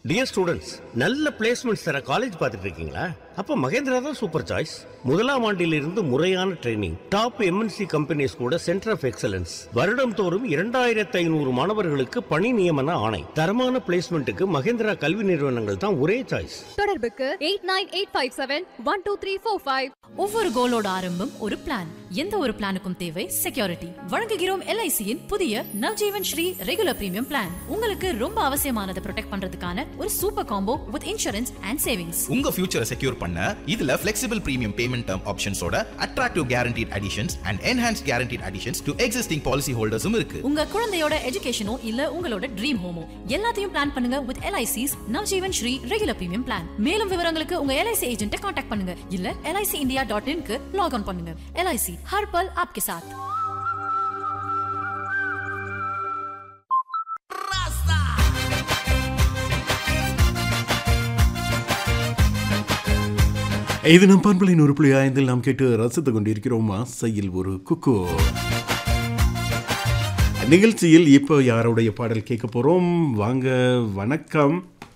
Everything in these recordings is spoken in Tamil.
டியர் ஸ்டூடெண்ட்ஸ் நல்ல பிளேஸ்மெண்ட்ஸ் தர காலேஜ் பார்த்துட்டு இருக்கீங்களா அப்ப மகேந்திரா தான் சூப்பர் சாய்ஸ் முதலாம் ஆண்டிலிருந்து முறையான ட்ரைனிங் டாப் எம்என்சி கம்பெனிஸ் கூட சென்டர் ஆஃப் எக்ஸலன்ஸ் வருடம் தோறும் இரண்டாயிரத்தி ஐநூறு மாணவர்களுக்கு பணி நியமன ஆணை தரமான பிளேஸ்மெண்ட்டுக்கு மகேந்திரா கல்வி நிறுவனங்கள் தான் ஒரே சாய்ஸ் தொடர்புக்கு eight nine eight five seven one two three four five ஒவ்வொரு கோலோட ஆரம்பம் ஒரு பிளான் எந்த ஒரு பிளானுக்கும் தேவை செக்யூரிட்டி வழங்குகிறோம் எல்ஐசியின் புதிய Navjeevan Shri regular premium plan உங்களுக்கு ரொம்ப அவசியமானதை ப்ரொடெக்ட் பண்றதுக்கான ஒரு super combo with insurance and savings உங்க ஃபியூச்சரை செக்யூர் பண்ண இதுல flexible premium payment term ஆப்ஷன்ஸோட attractive guaranteed additions and enhanced guaranteed additions to existing policy holders-உம் இருக்கு உங்க குழந்தையோட எஜுகேஷனோ இல்ல உங்களோட ட்ரீம் ஹோமோ எல்லாத்தையும் பிளான் பண்ணுங்க with LIC's Navjeevan Shri regular premium plan மேலும் விவரங்களுக்கு உங்க எல்ஐசி ஏஜென்ட்டை காண்டாக்ட் பண்ணுங்க இல்ல எல்ஐசி இந்தியா டாட் இன்க்கு லாக் ஆன் பண்ணுங்க எல்ஐசி ஹர் பல் ஆப்கே சாத் இது நம் பண்பலின் ஒரு புள்ளி ஐந்தில் நாம் கேட்டு ரசித்துக் கொண்டிருக்கிறோம் ஆசையில் ஒரு குக்கு நிகழ்ச்சியில் இப்போ யாருடைய பாடல் கேட்க போறோம் வாங்க வணக்கம்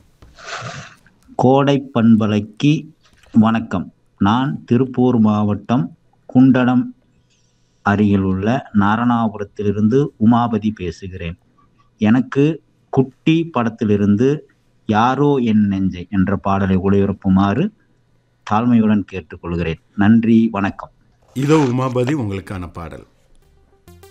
கோடை பண்பலைக்கு வணக்கம் நான் திருப்பூர் மாவட்டம் குண்டடம் அருகில் உள்ள நாரணாபுரத்திலிருந்து உமாபதி பேசுகிறேன் எனக்கு குட்டி படத்திலிருந்து யாரோ என் நெஞ்சை என்ற பாடலை ஒளிபரப்புமாறு தாழ்மையுடன் கேட்டுக்கொள்கிறேன் நன்றி வணக்கம் இதோ உமாபதி உங்களுக்கான பாடல்